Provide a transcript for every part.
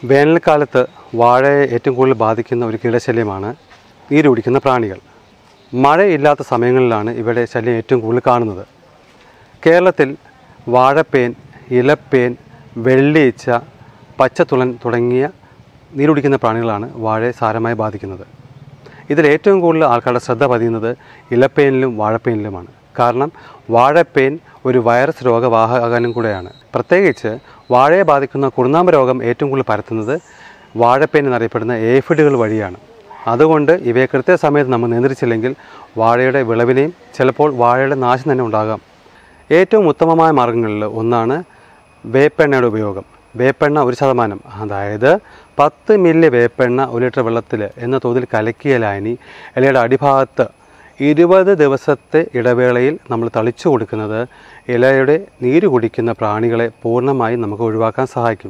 വേനൽക്കാലത്ത് വാഴയെ ഏറ്റവും കൂടുതൽ ബാധിക്കുന്ന ഒരു കീടശല്യമാണ് നീര് കുടിക്കുന്ന പ്രാണികൾ മഴയില്ലാത്ത സമയങ്ങളിലാണ് ഇവയുടെ ശല്യം ഏറ്റവും കൂടുതൽ കാണുന്നത് കേരളത്തിൽ വാഴപ്പേൻ ഇലപ്പേൻ വെള്ളീച്ച പച്ചത്തുളൻ തുടങ്ങിയ നീരുടിക്കുന്ന പ്രാണികളാണ് വാഴയെ സാരമായി ബാധിക്കുന്നത് ഇതിൽ ഏറ്റവും കൂടുതൽ ആൾക്കാരുടെ ശ്രദ്ധ പതിയുന്നത് ഇലപ്പേനിലും വാഴപ്പേനിലുമാണ് കാരണം വാഴപ്പേൻ ഒരു വൈറസ് രോഗവാഹകനും കൂടെയാണ് പ്രത്യേകിച്ച് വാഴയെ ബാധിക്കുന്ന കുറുനാമ്പ് രോഗം ഏറ്റവും കൂടുതൽ പരത്തുന്നത് വാഴപ്പേൻ എന്നറിയപ്പെടുന്ന ഏഫിഡുകൾ വഴിയാണ് അതുകൊണ്ട് ഇവയെ കൃത്യസമയത്ത് നമ്മൾ നിയന്ത്രിച്ചില്ലെങ്കിൽ വാഴയുടെ വിളവിനെയും ചിലപ്പോൾ വാഴയുടെ നാശം തന്നെ ഉണ്ടാകാം ഏറ്റവും ഉത്തമമായ മാർഗങ്ങളിൽ ഒന്നാണ് വേപ്പെണ്ണയുടെ ഉപയോഗം വേപ്പെണ്ണ ഒരു ശതമാനം അതായത് പത്ത് മില്ലി വേപ്പെണ്ണ ഒരു ലിറ്റർ വെള്ളത്തിൽ എന്ന തോതിൽ കലക്കിയ ലായനി ഇലയുടെ അടിഭാഗത്ത് ഇരുപത് ദിവസത്തെ ഇടവേളയിൽ നമ്മൾ തളിച്ചു കൊടുക്കുന്നത് ഇലയുടെ നീര് കുടിക്കുന്ന പ്രാണികളെ പൂർണ്ണമായും നമുക്ക് ഒഴിവാക്കാൻ സഹായിക്കും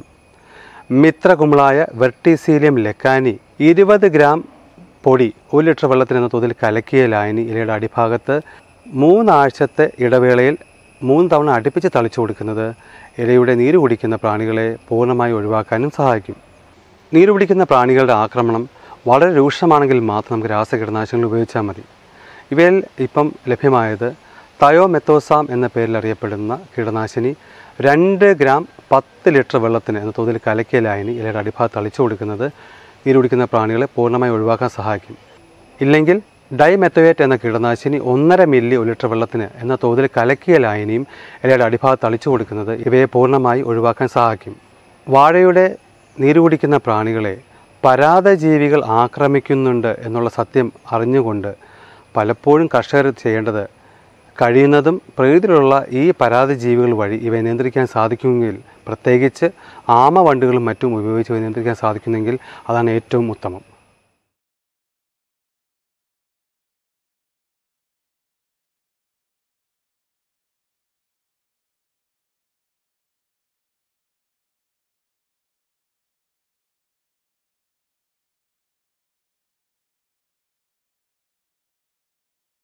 മിത്രകുമിളായ വെർട്ടിസീലിയം ലെക്കാനി ഇരുപത് ഗ്രാം പൊടി ഒരു ലിറ്റർ വെള്ളത്തിൽ എന്ന തോതിൽ കലക്കിയ ലായനി ഇലയുടെ അടിഭാഗത്ത് മൂന്നാഴ്ചത്തെ ഇടവേളയിൽ മൂന്ന് തവണ അടുപ്പിച്ച് തളിച്ചു കൊടുക്കുന്നത് ഇലയുടെ നീര് കുടിക്കുന്ന പ്രാണികളെ പൂർണ്ണമായി ഒഴിവാക്കാനും സഹായിക്കും നീര് കുടിക്കുന്ന പ്രാണികളുടെ ആക്രമണം വളരെ രൂക്ഷമാണെങ്കിൽ മാത്രം നമുക്ക് രാസകീടനാശിനികൾ ഉപയോഗിച്ചാൽ മതി ഇവയിൽ ഇപ്പം ലഭ്യമായത് തയോമെത്തോസാം എന്ന പേരിൽ അറിയപ്പെടുന്ന കീടനാശിനി രണ്ട് ഗ്രാം പത്ത് ലിറ്റർ വെള്ളത്തിന് എന്ന തോതിൽ കലക്കിയ ലായനി ഇലയുടെ അടിഭാഗത്ത് തളിച്ചു കൊടുക്കുന്നത് നീര് കുടിക്കുന്ന പ്രാണികളെ പൂർണ്ണമായി ഒഴിവാക്കാൻ സഹായിക്കും ഇല്ലെങ്കിൽ ഡൈമെത്തോയേറ്റ് എന്ന കീടനാശിനി ഒന്നര മില്ലി ഒരു ലിറ്റർ വെള്ളത്തിന് എന്ന തോതിൽ കലക്കിയ ലായനിയും ഇലയുടെ അടിഭാഗത്ത് തളിച്ചു കൊടുക്കുന്നത് ഇവയെ പൂർണ്ണമായി ഒഴിവാക്കാൻ സഹായിക്കും വാഴയുടെ നീര് കുടിക്കുന്ന പ്രാണികളെ പരാതജീവികൾ ആക്രമിക്കുന്നുണ്ട് എന്നുള്ള സത്യം അറിഞ്ഞുകൊണ്ട് പലപ്പോഴും കർഷകർ ചെയ്യേണ്ടത് കഴിയുന്നതും പ്രകൃതിയിലുള്ള ഈ പരാതജീവികൾ വഴി ഇവയെ നിയന്ത്രിക്കാൻ സാധിക്കുമെങ്കിൽ പ്രത്യേകിച്ച് ആമ വണ്ടുകളും മറ്റും ഉപയോഗിച്ച് ഇവയെ നിയന്ത്രിക്കാൻ സാധിക്കുമെങ്കിൽ അതാണ് ഏറ്റവും ഉത്തമം